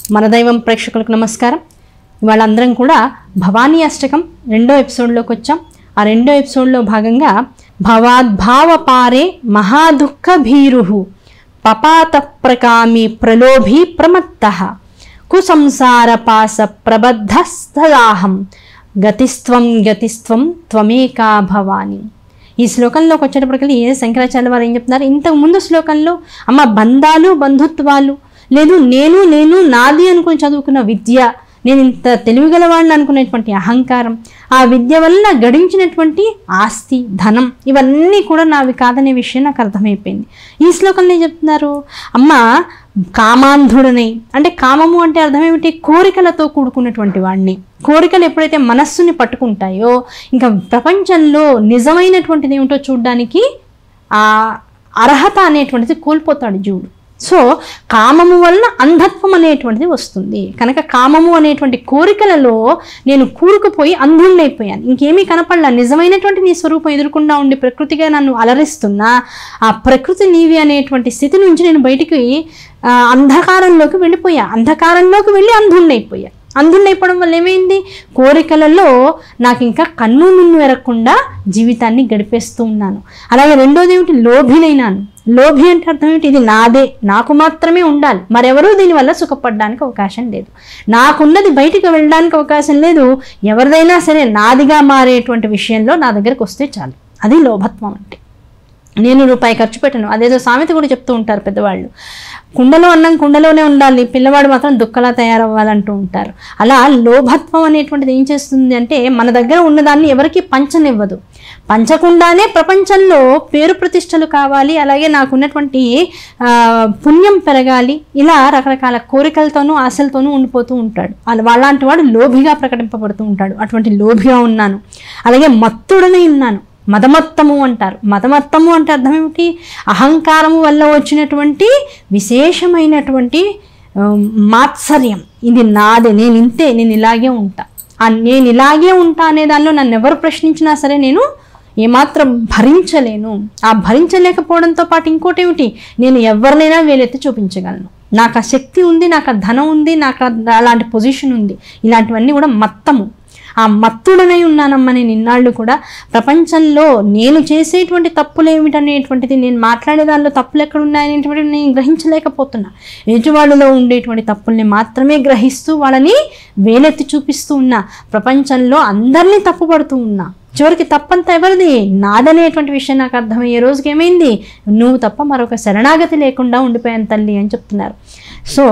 మన దైవం ప్రేక్షకులకు నమస్కారం ఇవాళ అందరం కూడా భవానీ అష్టకం రెండో ఎపిసోడ్లోకి వచ్చాం ఆ రెండో ఎపిసోడ్లో భాగంగా భవాద్భావ పారే మహాదుఃఖ భీరు పపాత ప్రకామి ప్రలోభి ప్రమత్త కుసంసార పాస ప్రబద్ధస్థదాహం గతిస్త్వం గతిస్త్వం త్వమేకా భవాని ఈ శ్లోకంలోకి వచ్చేటప్పటికి ఏ శంకరాచార్య వారు ఏం చెప్తున్నారు ఇంతకు ముందు శ్లోకంలో అమ్మ బంధాలు బంధుత్వాలు లేదు నేను నేను నాది అనుకుని చదువుకున్న విద్య నేను ఇంత తెలివిగలవాడిని అనుకునేటువంటి అహంకారం ఆ విద్య వల్ల గడించినటువంటి ఆస్తి ధనం ఇవన్నీ కూడా నావి కాదనే విషయం నాకు అర్థమైపోయింది ఈ శ్లోకంలో ఏం చెప్తున్నారు అమ్మ కామాంధుడనై అంటే కామము అంటే అర్థం ఏమిటి కోరికలతో కూడుకున్నటువంటి వాడిని కోరికలు ఎప్పుడైతే మనస్సుని పట్టుకుంటాయో ఇంకా ప్రపంచంలో నిజమైనటువంటిది ఏమిటో చూడడానికి ఆ అర్హత అనేటువంటిది కోల్పోతాడు జీవుడు సో కామము వలన అంధత్వం అనేటువంటిది వస్తుంది కనుక కామము అనేటువంటి కోరికలలో నేను కూరుకుపోయి అంధుణ్ణైపోయాను ఇంకేమీ కనపడలా నిజమైనటువంటి నీ స్వరూపం ఎదురుకుండా ఉండి ప్రకృతిగా నన్ను అలరిస్తున్నా ఆ ప్రకృతి నీవి అనేటువంటి స్థితి నుంచి నేను బయటికి ఆ, అంధకారంలోకి వెళ్ళిపోయా అంధకారంలోకి వెళ్ళి అంధుణ్ణైపోయా అంధుణ్ణైపోవడం వల్ల ఏమైంది కోరికలలో నాకు ఇంకా కన్ను మిన్ను ఎరగకుండా జీవితాన్ని గడిపేస్తూ ఉన్నాను అలాగే రెండోది ఏమిటి లోభినైనాను లోభి అంటే అర్థం ఏంటి ఇది నాదే నాకు మాత్రమే ఉండాలి మరెవరూ దీనివల్ల సుఖపడడానికి అవకాశం లేదు నాకున్నది బయటికి వెళ్ళడానికి అవకాశం లేదు ఎవరిదైనా సరే నాదిగా మారేటువంటి విషయంలో నా దగ్గరకు వస్తే చాలు అది లోభత్వం అంటే నేను రూపాయి ఖర్చు పెట్టను అదేదో సామెత కూడా చెప్తూ ఉంటారు పెద్దవాళ్ళు కుండలో అన్నం కుండలోనే ఉండాలి పిల్లవాడు మాత్రం దుక్కలా తయారవ్వాలంటూ ఉంటారు అలా లోభత్వం అనేటువంటిది ఏం చేస్తుంది అంటే మన దగ్గర ఉన్నదాన్ని ఎవరికి పంచనివ్వదు పంచకుండానే ప్రపంచంలో పేరు ప్రతిష్టలు కావాలి అలాగే నాకున్నటువంటి ఆ, పుణ్యం పెరగాలి ఇలా రకరకాల కోరికలతోనూ ఆశలతోనూ ఉండిపోతూ ఉంటాడు అలా అలాంటి వాడు లోభిగా ప్రకటింపబడుతూ ఉంటాడు అటువంటి లోభిగా ఉన్నాను అలాగే మత్తుడనే ఉన్నాను మదమత్తము అంటారు మదమత్తము అంటే అర్థం ఏమిటి అహంకారము వల్ల వచ్చినటువంటి విశేషమైనటువంటి ఆ, మాత్సర్యం ఇది నాదే నేను ఇంతే నేను ఇలాగే ఉంటా ఆ నేను ఇలాగే ఉంటా అనే దానిలో నన్ను ఎవరు ప్రశ్నించినా సరే నేను ఏమాత్రం భరించలేను ఆ భరించలేకపోవడంతో పాటు ఇంకోటి ఏమిటి నేను ఎవరినైనా వేలెత్తి చూపించగలను నాకు ఆ శక్తి ఉంది నాకు ఆ ధనం ఉంది నాకు ఆ- అలాంటి పొజిషన్ ఉంది ఇలాంటివన్నీ కూడా మత్తము ఆ మత్తుడనై ఉన్నానమ్మా నేను ఇన్నాళ్ళు కూడా ప్రపంచంలో నేను చేసేటువంటి తప్పులు ఏమిటనేటువంటిది నేను మాట్లాడే దానిలో తప్పులు ఎక్కడ ఉన్నాయనేటువంటిది నేను గ్రహించలేకపోతున్నా ఎదుటివాళ్ళలో ఉండేటువంటి తప్పుల్ని మాత్రమే గ్రహిస్తూ వాళ్ళని వేలెత్తి చూపిస్తూ ఉన్నా ప్రపంచంలో అందరినీ తప్పుపడుతూ ఉన్నా చివరికి తప్పంతా ఎవరిది నాదనేటువంటి విషయం నాకు అర్థమయ్యే రోజుకి ఏమైంది నువ్వు తప్ప మరొక శరణాగతి లేకుండా ఉండిపోయాను తల్లి అని చెప్తున్నారు సో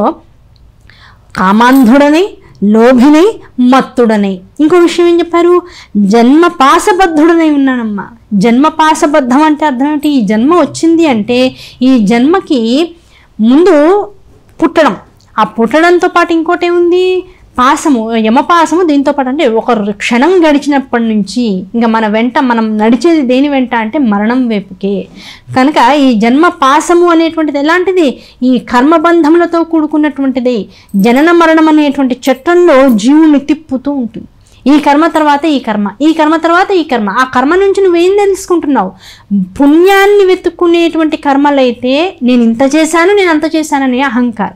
కామాంధుడనై లోభినై మత్తుడనై ఇంకో విషయం ఏం చెప్పారు జన్మ పాసబద్ధుడనై ఉన్నానమ్మా జన్మ పాసబద్ధం అంటే అర్థం ఏంటి ఈ జన్మ వచ్చింది అంటే ఈ జన్మకి ముందు పుట్టడం ఆ పుట్టడంతో పాటు ఇంకోటి ఏముంది పాసము యమపాసము దీంతో పాటు అంటే ఒక క్షణం గడిచినప్పటి నుంచి ఇంకా మన వెంట మనం నడిచేది దేని వెంట అంటే మరణం వైపుకే కనుక ఈ జన్మ పాసము అనేటువంటిది ఎలాంటిది ఈ కర్మబంధములతో కూడుకున్నటువంటిది జనన మరణం అనేటువంటి చట్టంలో జీవుని తిప్పుతూ ఉంటుంది ఈ కర్మ తర్వాత ఈ కర్మ ఈ కర్మ తర్వాత ఈ కర్మ ఆ కర్మ నుంచి నువ్వేం తెలుసుకుంటున్నావు పుణ్యాన్ని వెతుక్కునేటువంటి కర్మలైతే నేను ఇంత చేశాను నేను అంత చేశానని అహంకారం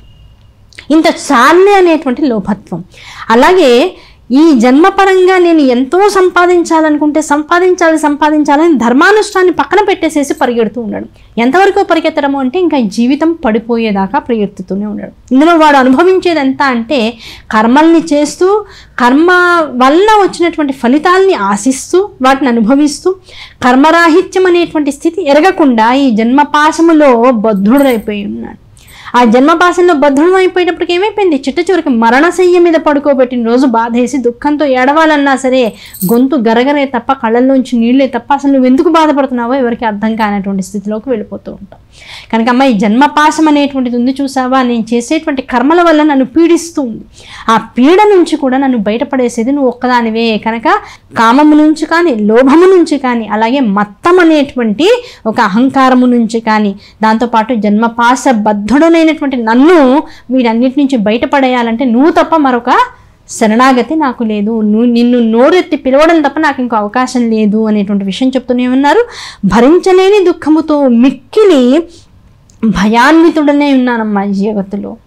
ఇంత చాలే అనేటువంటి లోభత్వం అలాగే ఈ జన్మపరంగా నేను ఎంతో సంపాదించాలనుకుంటే సంపాదించాలి సంపాదించాలని ధర్మానుష్ఠాన్ని పక్కన పెట్టేసేసి పరిగెడుతూ ఉండడం ఎంతవరకు పరిగెత్తడము అంటే ఇంకా జీవితం పడిపోయేదాకా పరిగెత్తుతూనే ఉండడం ఇందులో వాడు అనుభవించేది ఎంత అంటే కర్మల్ని చేస్తూ కర్మ వల్ల వచ్చినటువంటి ఫలితాల్ని ఆశిస్తూ వాటిని అనుభవిస్తూ కర్మరాహిత్యం అనేటువంటి స్థితి ఎరగకుండా ఈ జన్మపాశములో బద్ధుడైపోయి ఉన్నాడు ఆ జన్మపాసంలో భద్రం అయిపోయేటప్పటికి ఏమైపోయింది చిట్ట చివరికి మరణశయ్య మీద పడుకోబెట్టిన రోజు బాధేసి దుఃఖంతో ఏడవాలన్నా సరే గొంతు గరగరే తప్ప కళ్ళల్లోంచి నీళ్ళే తప్ప అసలు నువ్వు ఎందుకు బాధపడుతున్నావో ఎవరికి అర్థం కానటువంటి స్థితిలోకి వెళ్ళిపోతూ ఉంటాం కనుక అమ్మ ఈ జన్మపాశం అనేటువంటిది ఉంది చూసావా నేను చేసేటువంటి కర్మల వల్ల నన్ను పీడిస్తూ ఉంది ఆ పీడ నుంచి కూడా నన్ను బయటపడేసేది నువ్వు ఒక్కదానివే కనుక కామము నుంచి కానీ లోభము నుంచి కానీ అలాగే మత్తం అనేటువంటి ఒక అహంకారము నుంచి కానీ దాంతోపాటు జన్మపాశ బద్ధుడనైనటువంటి నన్ను వీటన్నిటి నుంచి బయటపడేయాలంటే నువ్వు తప్ప మరొక శరణాగతి నాకు లేదు నువ్వు నిన్ను నోరెత్తి పిలవడం తప్ప నాకు ఇంకో అవకాశం లేదు అనేటువంటి విషయం చెప్తూనే ఉన్నారు భరించలేని దుఃఖముతో మిక్కిలి భయాన్వితుడనే ఉన్నానమ్మా ఈ జగత్తులో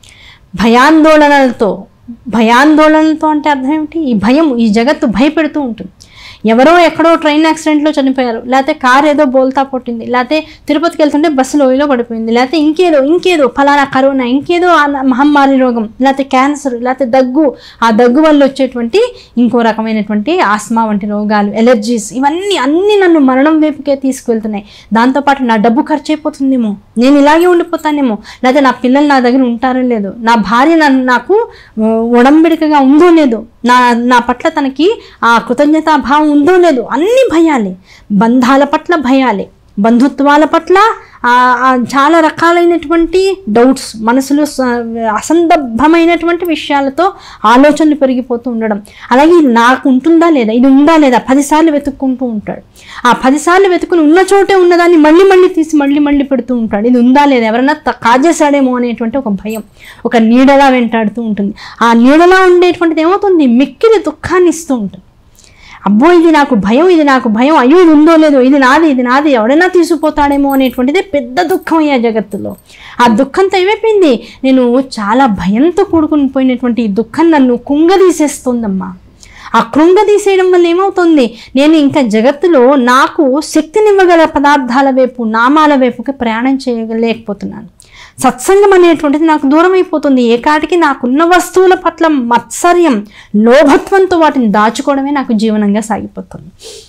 భయాందోళనలతో భయాందోళనలతో అంటే అర్థం ఏమిటి ఈ భయం ఈ జగత్తు భయపెడుతూ ఉంటుంది ఎవరో ఎక్కడో ట్రైన్ యాక్సిడెంట్లో చనిపోయారు లేకపోతే కార్ ఏదో బోల్తా కొట్టింది లేకపోతే తిరుపతికి వెళ్తుంటే బస్సు లోయలో పడిపోయింది లేకపోతే ఇంకేదో ఇంకేదో ఫలానా కరోనా ఇంకేదో ఆ మహమ్మారి రోగం లేకపోతే క్యాన్సర్ లేకపోతే దగ్గు ఆ దగ్గు వల్ల వచ్చేటువంటి ఇంకో రకమైనటువంటి ఆస్మా వంటి రోగాలు ఎలర్జీస్ ఇవన్నీ అన్నీ నన్ను మరణం వైపుకే తీసుకువెళ్తున్నాయి దాంతోపాటు నా డబ్బు ఖర్చు అయిపోతుందేమో నేను ఇలాగే ఉండిపోతానేమో లేకపోతే నా పిల్లలు నా దగ్గర ఉంటారో లేదో నా భార్య నన్ను నాకు ఆ, ఒడంబడికగా ఉందో లేదో నా నా పట్ల తనకి ఆ కృతజ్ఞతాభావం ఉందో లేదో అన్ని భయాలే బంధాల పట్ల భయాలే బంధుత్వాల పట్ల ఆ, ఆ, చాలా రకాలైనటువంటి డౌట్స్ మనసులో స- అసందర్భమైనటువంటి విషయాలతో ఆలోచనలు పెరిగిపోతూ ఉండడం అలాగే ఇది నాకు ఉంటుందా లేదా ఇది ఉందా లేదా పదిసార్లు వెతుక్కుంటూ ఉంటాడు ఆ పదిసార్లు వెతుకుని ఉన్న చోటే ఉన్నదాన్ని మళ్ళీ మళ్ళీ తీసి మళ్ళీ మళ్ళీ పెడుతూ ఉంటాడు ఇది ఉందా లేదా ఎవరైనా త- కాజేశాడేమో అనేటువంటి ఒక భయం ఒక నీడలా వెంటాడుతూ ఉంటుంది ఆ నీడలా ఉండేటువంటిది ఏమవుతుంది మిక్కిలి దుఃఖాన్ని ఇస్తూ ఉంటుంది అబ్బో ఇది నాకు భయం ఇది నాకు భయం అయ్యో ఇది ఉందో లేదో ఇది నాది ఇది నాది ఎవడైనా తీసుకుపోతాడేమో అనేటువంటిది పెద్ద దుఃఖం అయ్యా జగత్తులో ఆ దుఃఖంతో ఏమైపోయింది నేను చాలా భయంతో కూడుకుని పోయినటువంటి ఈ దుఃఖం నన్ను కుంగదీసేస్తుందమ్మా ఆ కృంగదీసేయడం వల్ల ఏమవుతుంది నేను ఇంకా జగత్తులో నాకు శక్తినివ్వగల పదార్థాల వైపు నామాల వైపుకి ప్రయాణం చేయలేకపోతున్నాను సత్సంగం అనేటువంటిది నాకు దూరం అయిపోతుంది ఏ కాటికి నాకున్న వస్తువుల పట్ల మత్సర్యం లోభత్వంతో వాటిని దాచుకోవడమే నాకు జీవనంగా సాగిపోతుంది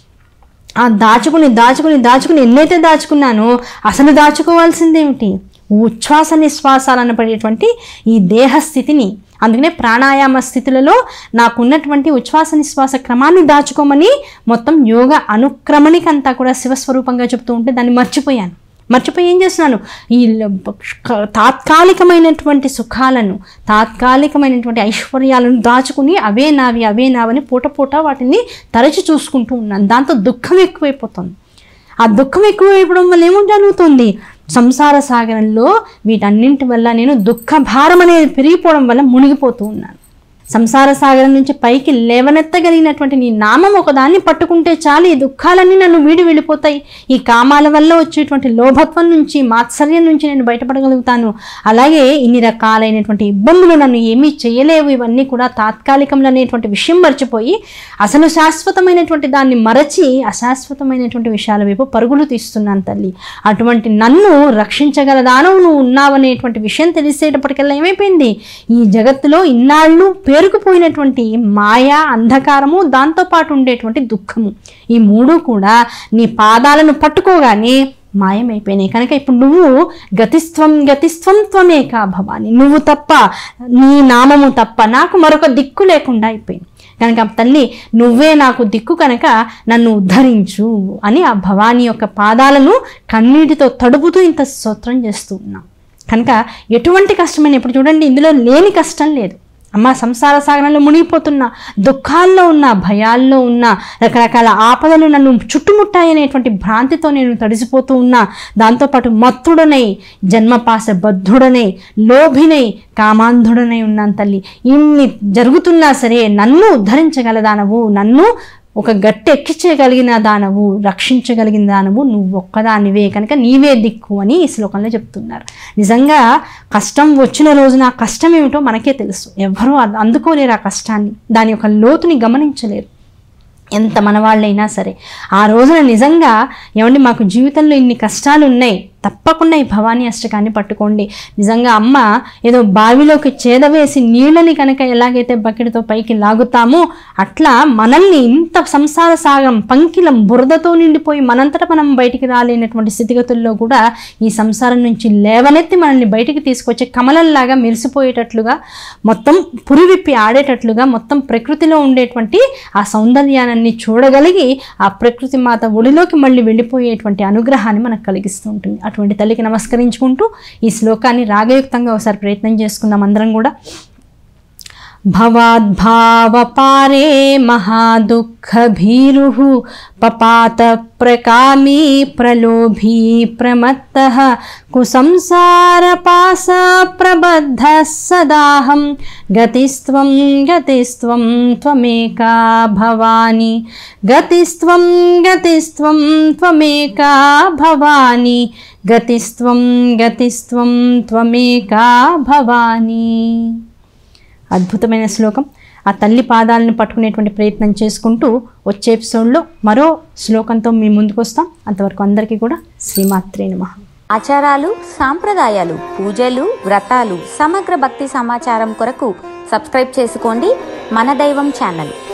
ఆ దాచుకుని దాచుకుని దాచుకుని ఎన్నైతే దాచుకున్నానో అసలు దాచుకోవాల్సిందేమిటి ఉచ్ఛ్వాస నిశ్వాసాలు అనబడేటువంటి ఈ దేహ స్థితిని అందుకనే ప్రాణాయామ స్థితులలో నాకున్నటువంటి ఉచ్ఛ్వాస నిశ్వాస క్రమాన్ని దాచుకోమని మొత్తం యోగ అనుక్రమణికంతా కూడా శివస్వరూపంగా చెప్తూ ఉంటే దాన్ని మర్చిపోయాను మర్చిపోయి ఏం చేస్తున్నాను ఈ ల- క- తాత్కాలికమైనటువంటి సుఖాలను తాత్కాలికమైనటువంటి ఐశ్వర్యాలను దాచుకుని అవే నావి అవే నావని పూట పూట వాటిని తరచి చూసుకుంటూ ఉన్నాను దాంతో దుఃఖం ఎక్కువైపోతుంది ఆ దుఃఖం ఎక్కువైపోవడం వల్ల ఏమో జరుగుతుంది సంసార సాగరంలో వీటన్నింటి వల్ల నేను దుఃఖ భారం అనేది పెరిగిపోవడం వల్ల మునిగిపోతూ ఉన్నాను సంసార సాగరం నుంచి పైకి లేవనెత్తగలిగినటువంటి నీ నామం ఒకదాన్ని పట్టుకుంటే చాలు ఈ దుఃఖాలన్నీ నన్ను వీడి వెళ్ళిపోతాయి ఈ కామాల వల్ల వచ్చేటువంటి లోభత్వం నుంచి మాత్సర్యం నుంచి నేను బయటపడగలుగుతాను అలాగే ఇన్ని రకాలైనటువంటి ఇబ్బందులు నన్ను ఏమీ చేయలేవు ఇవన్నీ కూడా తాత్కాలికములు అనేటువంటి విషయం మర్చిపోయి అసలు శాశ్వతమైనటువంటి దాన్ని మరచి అశాశ్వతమైనటువంటి విషయాల వైపు పరుగులు తీస్తున్నాను తల్లి అటువంటి నన్ను రక్షించగలదానవు నువ్వు ఉన్నావనేటువంటి విషయం తెలిసేటప్పటికల్లా ఏమైపోయింది ఈ జగత్తులో ఇన్నాళ్ళు పేరుకుపోయినటువంటి మాయ అంధకారము దాంతోపాటు ఉండేటువంటి దుఃఖము ఈ మూడు కూడా నీ పాదాలను పట్టుకోగానే మాయమైపోయినాయి కనుక ఇప్పుడు నువ్వు గతిస్త్వం గతిస్త్వం త్వమేకా భవాని నువ్వు తప్ప నీ నామము తప్ప నాకు మరొక దిక్కు లేకుండా అయిపోయింది కనుక తల్లి నువ్వే నాకు దిక్కు కనుక నన్ను ఉద్ధరించు అని ఆ భవానీ యొక్క పాదాలను కన్నీటితో తడుపుతూ ఇంత స్తోత్రం చేస్తూ ఉన్నాం కనుక ఎటువంటి కష్టమైన ఇప్పుడు చూడండి ఇందులో లేని కష్టం లేదు అమ్మ సంసార సాగరంలో మునిగిపోతున్నా దుఃఖాల్లో ఉన్న భయాల్లో ఉన్న రకరకాల ఆపదలు నన్ను చుట్టుముట్టాయనేటువంటి భ్రాంతితో నేను తడిసిపోతూ ఉన్నా దాంతోపాటు మత్తుడనై జన్మపాస బద్ధుడనై లోభినై కామాంధుడనై ఉన్నాను తల్లి ఇన్ని జరుగుతున్నా సరే నన్ను ఉద్ధరించగలదానవు నన్ను ఒక గట్టె ఎక్కించగలిగిన దానవు రక్షించగలిగిన దానవు నువ్వు ఒక్కదానివే కనుక నీవే దిక్కు అని ఈ శ్లోకంలో చెప్తున్నారు నిజంగా కష్టం వచ్చిన రోజున ఆ కష్టం ఏమిటో మనకే తెలుసు ఎవరూ అ- అందుకోలేరు ఆ కష్టాన్ని దాని యొక్క లోతుని గమనించలేరు ఎంత మనవాళ్ళైనా సరే ఆ రోజున నిజంగా ఏమండి మాకు జీవితంలో ఇన్ని కష్టాలు ఉన్నాయి తప్పకుండా ఈ భవానీ అష్టకాన్ని పట్టుకోండి నిజంగా అమ్మ ఏదో బావిలోకి చేదవేసి నీళ్ళని కనుక ఎలాగైతే బకెట్తో పైకి లాగుతామో అట్లా మనల్ని ఇంత సంసార సాగం పంకిలం బురదతో నిండిపోయి మనంతట మనం బయటికి రాలేనటువంటి స్థితిగతుల్లో కూడా ఈ సంసారం నుంచి లేవనెత్తి మనల్ని బయటికి తీసుకొచ్చే కమలంలాగా మెరిసిపోయేటట్లుగా మొత్తం పురివిప్పి ఆడేటట్లుగా మొత్తం ప్రకృతిలో ఉండేటువంటి ఆ సౌందర్యాన్ని చూడగలిగి ఆ ప్రకృతి మాత ఒడిలోకి మళ్ళీ వెళ్ళిపోయేటువంటి అనుగ్రహాన్ని మనకు కలిగిస్తూ ఉంటుంది అటువంటి తల్లికి నమస్కరించుకుంటూ ఈ శ్లోకాన్ని రాగయుక్తంగా ఒకసారి ప్రయత్నం చేసుకుందాం అందరం కూడా भवाद्भावपारे महादुःखभीरुः पपातप्रकामी प्रलोभी प्रमत्तः कुसंसारपाशप्रबद्धः सदाहं गतिस्त्वं गतिस्त्वं त्वमेका भवानी गतिस्त्वं गतिस्त्वं त्वमेका भवानी గతిస్త్వం గతిస్త్వం త్వమేకా భవానీ అద్భుతమైన శ్లోకం ఆ తల్లి పాదాలను పట్టుకునేటువంటి ప్రయత్నం చేసుకుంటూ వచ్చే ఎపిసోడ్లో మరో శ్లోకంతో మీ ముందుకు వస్తాం అంతవరకు అందరికీ కూడా శ్రీమాత్రే నమః ఆచారాలు సాంప్రదాయాలు పూజలు వ్రతాలు సమగ్ర భక్తి సమాచారం కొరకు సబ్స్క్రైబ్ చేసుకోండి మన దైవం ఛానల్